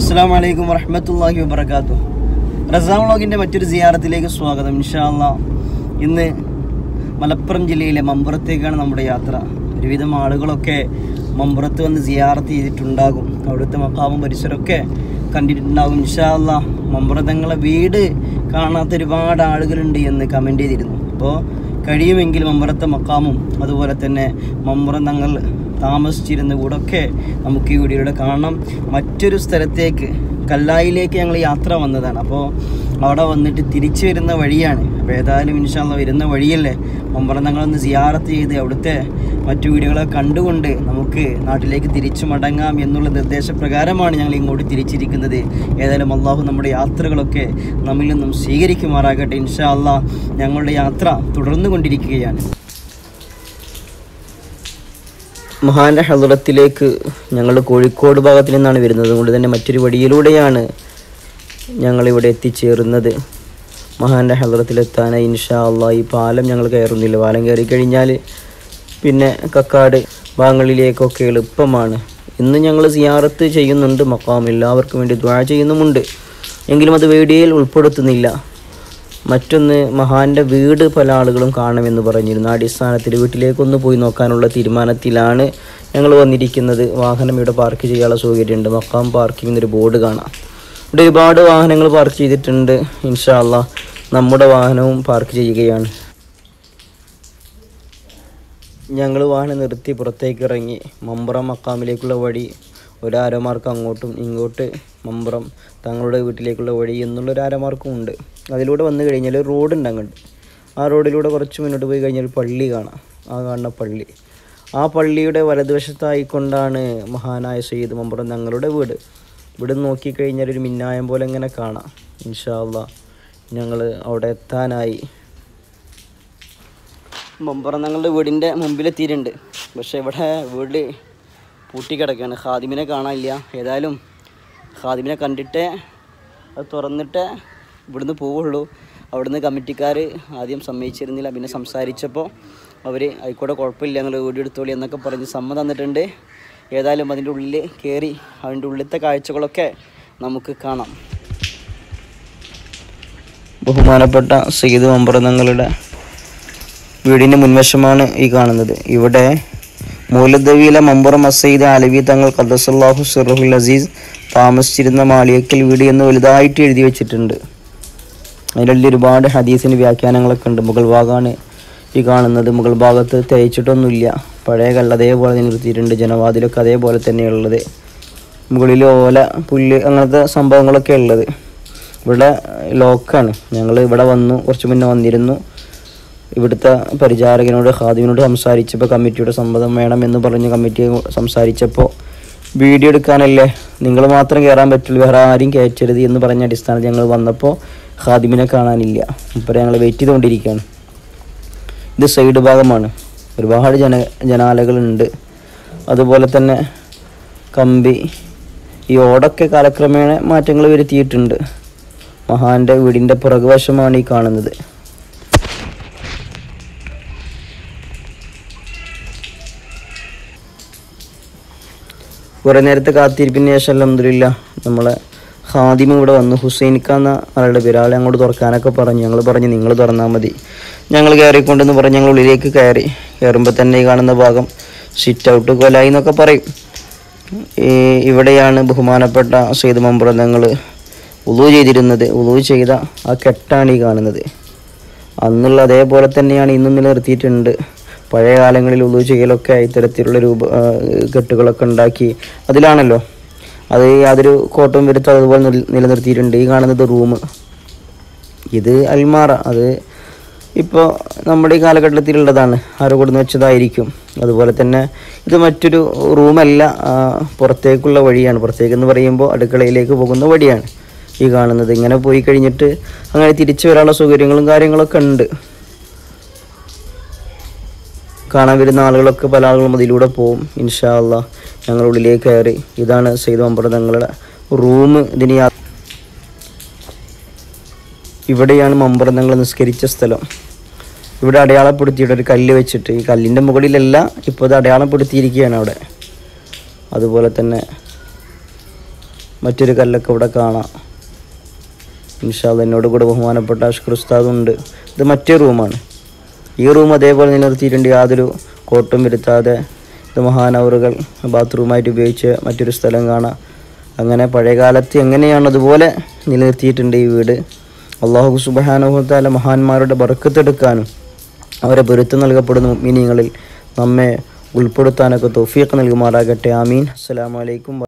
അസ്സാം വലൈക്കും വറഹമത്തല്ലാഹി വബർക്കാത്തു റസാം വ്ളോഗിൻ്റെ മറ്റൊരു സിയാറത്തിലേക്ക് സ്വാഗതം ഇൻഷാല്ല ഇന്ന് മലപ്പുറം ജില്ലയിലെ മമ്പുറത്തേക്കാണ് നമ്മുടെ യാത്ര ഒരുവിധം ആളുകളൊക്കെ മമ്പുറത്ത് വന്ന് സിയാറത്ത് ചെയ്തിട്ടുണ്ടാകും അവിടുത്തെ മക്കാവും പരിസരമൊക്കെ കണ്ടിട്ടുണ്ടാകും ഇൻഷാല്ല മമ്പുറത്തങ്ങളെ വീട് കാണാത്ത ഒരുപാട് ആളുകളുണ്ട് എന്ന് കമൻറ്റ് ചെയ്തിരുന്നു അപ്പോൾ കഴിയുമെങ്കിൽ മമ്പുറത്തെ മക്കാമും അതുപോലെ തന്നെ മമ്പുറം തങ്ങൾ താമസിച്ചിരുന്ന കൂടൊക്കെ നമുക്ക് ഈ വീഡിയോയിലൂടെ കാണാം മറ്റൊരു സ്ഥലത്തേക്ക് കല്ലായിലേക്ക് ഞങ്ങൾ യാത്ര വന്നതാണ് അപ്പോൾ അവിടെ വന്നിട്ട് തിരിച്ചു വരുന്ന വഴിയാണ് അപ്പോൾ ഏതായാലും ഇൻഷാല്ല വരുന്ന വഴിയല്ലേ മമ്പറം ഞങ്ങളൊന്ന് സിയാറത്ത് ചെയ്ത് അവിടുത്തെ മറ്റു വീഡിയോകളെ കണ്ടുകൊണ്ട് നമുക്ക് നാട്ടിലേക്ക് തിരിച്ചു മടങ്ങാം എന്നുള്ള നിർദ്ദേശപ്രകാരമാണ് ഞങ്ങൾ ഇങ്ങോട്ട് തിരിച്ചിരിക്കുന്നത് ഏതായാലും അള്ളാഹു നമ്മുടെ യാത്രകളൊക്കെ നമ്മിൽ നിന്നും സ്വീകരിക്കുമാറാകട്ടെ ഇൻഷാ അള്ളാ ഞങ്ങളുടെ യാത്ര തുടർന്നു കൊണ്ടിരിക്കുകയാണ് മഹാന്റെ ഹലുറത്തിലേക്ക് ഞങ്ങൾ കോഴിക്കോട് ഭാഗത്ത് നിന്നാണ് വരുന്നത് അതുകൊണ്ട് തന്നെ മറ്റൊരു വഴിയിലൂടെയാണ് ഞങ്ങളിവിടെ എത്തിച്ചേരുന്നത് മഹാന്റെ ഹലുറത്തിലെത്താനായി ഇൻഷാ അള്ളാ ഈ പാലം ഞങ്ങൾ കയറുന്നില്ല പാലം കയറി കഴിഞ്ഞാൽ പിന്നെ കക്കാട് ഭാഗങ്ങളിലേക്കൊക്കെ എളുപ്പമാണ് ഇന്ന് ഞങ്ങൾ സിയാറത്ത് ചെയ്യുന്നുണ്ട് മക്കാം എല്ലാവർക്കും വേണ്ടി ദ്വാ ചെയ്യുന്നുമുണ്ട് എങ്കിലും അത് വീഡിയോയിൽ ഉൾപ്പെടുത്തുന്നില്ല മറ്റൊന്ന് മഹാന്റെ വീട് പല ആളുകളും കാണുമെന്ന് പറഞ്ഞിരുന്നു ആ അടിസ്ഥാനത്തിൽ വീട്ടിലേക്കൊന്ന് പോയി നോക്കാനുള്ള തീരുമാനത്തിലാണ് ഞങ്ങൾ വന്നിരിക്കുന്നത് വാഹനം ഇവിടെ പാർക്ക് ചെയ്യാനുള്ള സൗകര്യമുണ്ട് മക്കാം പാർക്കിംഗ് എന്നൊരു ബോർഡ് കാണാം ഇവിടെ ഒരുപാട് വാഹനങ്ങൾ പാർക്ക് ചെയ്തിട്ടുണ്ട് ഇൻഷാല്ല നമ്മുടെ വാഹനവും പാർക്ക് ചെയ്യുകയാണ് ഞങ്ങൾ വാഹനം നിർത്തി പുറത്തേക്ക് ഇറങ്ങി മമ്പുറം മക്കാമിലേക്കുള്ള വഴി ഒരു അരമാർക്ക് അങ്ങോട്ടും ഇങ്ങോട്ട് മമ്പുറം തങ്ങളുടെ വീട്ടിലേക്കുള്ള വഴി എന്നുള്ള ഒരു അരമാർക്കും ഉണ്ട് അതിലൂടെ വന്നു കഴിഞ്ഞാൽ റോഡുണ്ട് അങ്ങോട്ട് ആ റോഡിലൂടെ കുറച്ച് മുന്നോട്ട് പോയി കഴിഞ്ഞാൽ ഒരു പള്ളി കാണാം ആ കാണുന്ന പള്ളി ആ പള്ളിയുടെ വലതുവശത്തായിക്കൊണ്ടാണ് മഹാനായ സയ്യിദ് മമ്പുറം ഞങ്ങളുടെ വീട് ഇവിടെ നോക്കിക്കഴിഞ്ഞാൽ ഒരു മിന്നായം പോലെ ഇങ്ങനെ കാണാം ഇൻഷാല്ല ഞങ്ങൾ അവിടെ എത്താനായി മമ്പുറം ഞങ്ങളുടെ വീടിൻ്റെ മുമ്പിലെത്തിയിട്ടുണ്ട് പക്ഷേ ഇവിടെ വീട് പൂട്ടിക്കിടക്കുകയാണ് ഖാദിമിനെ കാണാനില്ല ഏതായാലും ഖാദിമിനെ കണ്ടിട്ടേ അത് തുറന്നിട്ടേ ഇവിടുന്ന് പോവുള്ളൂ അവിടുന്ന് കമ്മിറ്റിക്കാർ ആദ്യം സമ്മതിച്ചിരുന്നില്ല പിന്നെ സംസാരിച്ചപ്പോൾ അവർ ആയിക്കോട്ടെ കുഴപ്പമില്ല ഞങ്ങൾ വീഡിയോ എടുത്തോളി എന്നൊക്കെ പറഞ്ഞ് സമ്മതം തന്നിട്ടുണ്ട് ഏതായാലും അതിൻ്റെ ഉള്ളിൽ കയറി അതിൻ്റെ ഉള്ളിലത്തെ കാഴ്ചകളൊക്കെ നമുക്ക് കാണാം ബഹുമാനപ്പെട്ട സയ്യിദ് മമ്പുറം തങ്ങളുടെ വീടിൻ്റെ മുൻവശമാണ് ഈ കാണുന്നത് ഇവിടെ മൂലദ്വീല മമ്പുറം മസീദ് അലവി തങ്ങൾ ഖദ്ദസല്ലാഹു സിറഹുൽ അസീസ് താമസിച്ചിരുന്ന മാളിയക്കൽ വീട് എന്ന് വലുതായിട്ട് എഴുതി വെച്ചിട്ടുണ്ട് അതിനുള്ളിൽ ഒരുപാട് ഹദീസിന് വ്യാഖ്യാനങ്ങളൊക്കെ ഉണ്ട് മുഗൾ ഭാഗമാണ് ഈ കാണുന്നത് മുഗൾ ഭാഗത്ത് തേച്ചിട്ടൊന്നുമില്ല പഴയ കല്ല് അതേപോലെ നിർത്തിയിട്ടുണ്ട് ജനവാതിലൊക്കെ അതേപോലെ തന്നെയുള്ളത് മുകളിൽ ഓല പുല്ല് അങ്ങനത്തെ സംഭവങ്ങളൊക്കെ ഉള്ളത് ഇവിടെ ലോക്കാണ് ഞങ്ങൾ ഇവിടെ വന്നു കുറച്ച് മുന്നേ വന്നിരുന്നു ഇവിടുത്തെ പരിചാരകനോട് ഖാദിമിനോട് സംസാരിച്ചപ്പോൾ കമ്മിറ്റിയുടെ സമ്മതം വേണമെന്ന് പറഞ്ഞ് കമ്മിറ്റി സംസാരിച്ചപ്പോൾ വീഡിയോ എടുക്കാനല്ലേ നിങ്ങൾ മാത്രം കയറാൻ പറ്റുള്ളൂ വേറെ ആരും കയറ്റരുത് എന്ന് പറഞ്ഞ അടിസ്ഥാനത്തിൽ ഞങ്ങൾ വന്നപ്പോൾ ഖാദിമിനെ കാണാനില്ല ഇപ്പോൾ ഞങ്ങൾ വെയിറ്റ് ചെയ്തുകൊണ്ടിരിക്കുകയാണ് ഇത് സൈഡ് ഭാഗമാണ് ഒരുപാട് ജന ജനാലകളുണ്ട് അതുപോലെ തന്നെ കമ്പി ഈ ഓടൊക്കെ കാലക്രമേണ മാറ്റങ്ങൾ വരുത്തിയിട്ടുണ്ട് മഹാന്റെ വീടിൻ്റെ പുറകുവശമാണ് ഈ കാണുന്നത് കുറേ നേരത്തെ കാത്തിരിപ്പിന് ശേഷം അലഹമില്ല നമ്മളെ ഹാദിം ഇവിടെ വന്നു ഹുസൈനിക്ക എന്ന ആളുടെ പേര് ആളെ അങ്ങോട്ട് തുറക്കാനൊക്കെ പറഞ്ഞു ഞങ്ങൾ പറഞ്ഞു നിങ്ങൾ തുറന്നാൽ മതി ഞങ്ങൾ കയറിക്കൊണ്ടെന്ന് പറഞ്ഞ് ഞങ്ങൾ ഉള്ളിലേക്ക് കയറി കയറുമ്പോൾ തന്നെ ഈ കാണുന്ന ഭാഗം സിറ്റ് ഔട്ട് കൊലായി എന്നൊക്കെ പറയും ഈ ഇവിടെയാണ് ബഹുമാനപ്പെട്ട സെയ്ദ് മമ്പുറം ഞങ്ങൾ ഉളു ചെയ്തിരുന്നത് ഉളു ചെയ്ത ആ കെട്ടാണ് ഈ കാണുന്നത് അന്നുള്ള അതേപോലെ തന്നെയാണ് ഇന്നും നിലനിർത്തിയിട്ടുണ്ട് പഴയ കാലങ്ങളിൽ ഉളു ചെയ്യലൊക്കെ ഇത്തരത്തിലുള്ള രൂപ ആ, കെട്ടുകളൊക്കെ ഉണ്ടാക്കി അതിലാണല്ലോ അത് യാതൊരു കോട്ടവും വരുത്താതെ അതുപോലെ നിൽ- നിലനിർത്തിയിട്ടുണ്ട് ഈ കാണുന്നത് റൂം ഇത് അൽമാറ അത് ഇപ്പോൾ നമ്മുടെ ഈ കാലഘട്ടത്തിലുള്ളതാണ് ആരോ കൊടുന്ന് വെച്ചതായിരിക്കും അതുപോലെ തന്നെ ഇത് മറ്റൊരു റൂമല്ല ആ, പുറത്തേക്കുള്ള വഴിയാണ് പുറത്തേക്കെന്ന് പറയുമ്പോൾ അടുക്കളയിലേക്ക് പോകുന്ന വഴിയാണ് ഈ കാണുന്നത് ഇങ്ങനെ പോയി കഴിഞ്ഞിട്ട് അങ്ങനെ തിരിച്ചു വരാനുള്ള സൗകര്യങ്ങളും കാര്യങ്ങളൊക്കെ ഉണ്ട് കാണാൻ വരുന്ന ആളുകളൊക്കെ പല ആളുകളും അതിലൂടെ പോവും ഇൻഷാ അല്ലാ ഞങ്ങൾ ഉള്ളിലേക്ക് കയറി ഇതാണ് സെയ്ത് മമ്പറ തങ്ങളുടെ റൂം ഇതിന് യാ- ഇവിടെയാണ് മമ്പറം തങ്ങൾ നിസ്കരിച്ച സ്ഥലം ഇവിടെ അടയാളപ്പെടുത്തിയിട്ട് ഒരു കല്ല് വെച്ചിട്ട് ഈ കല്ലിൻ്റെ മുകളിലല്ല ഇപ്പോൾ ഇത് അടയാളപ്പെടുത്തിയിരിക്കുകയാണ് അവിടെ അതുപോലെ തന്നെ മറ്റൊരു കല്ലൊക്കെ ഇവിടെ കാണാം ഇൻഷാല്ല എന്നോട് കൂടെ ബഹുമാനപ്പെട്ട അഷ്കർ ഉസ്താദുണ്ട് ഇത് മറ്റേ റൂമാണ് ഈ റൂം അതേപോലെ നിലനിർത്തിയിട്ടുണ്ട് യാതൊരു കോട്ടും വരുത്താതെ ഇത് മഹാനവറുകൾ ബാത്റൂമായിട്ട് ഉപയോഗിച്ച് മറ്റൊരു സ്ഥലം കാണാം അങ്ങനെ പഴയകാലത്ത് എങ്ങനെയാണ് അതുപോലെ നിലനിർത്തിയിട്ടുണ്ട് ഈ വീട് അള്ളാഹു സുബാനുഭവത്താല മഹാന്മാരുടെ ബറക്കത്തെടുക്കാനും അവരെ പൊരുത്തം നൽകപ്പെടുന്ന മിനിങ്ങളിൽ നമ്മെ ഉൾപ്പെടുത്താനൊക്കെ തൗഫീഖ് നൽകുമാറാകട്ടെ ആമീൻ അസ്സലാമു അലൈക്കും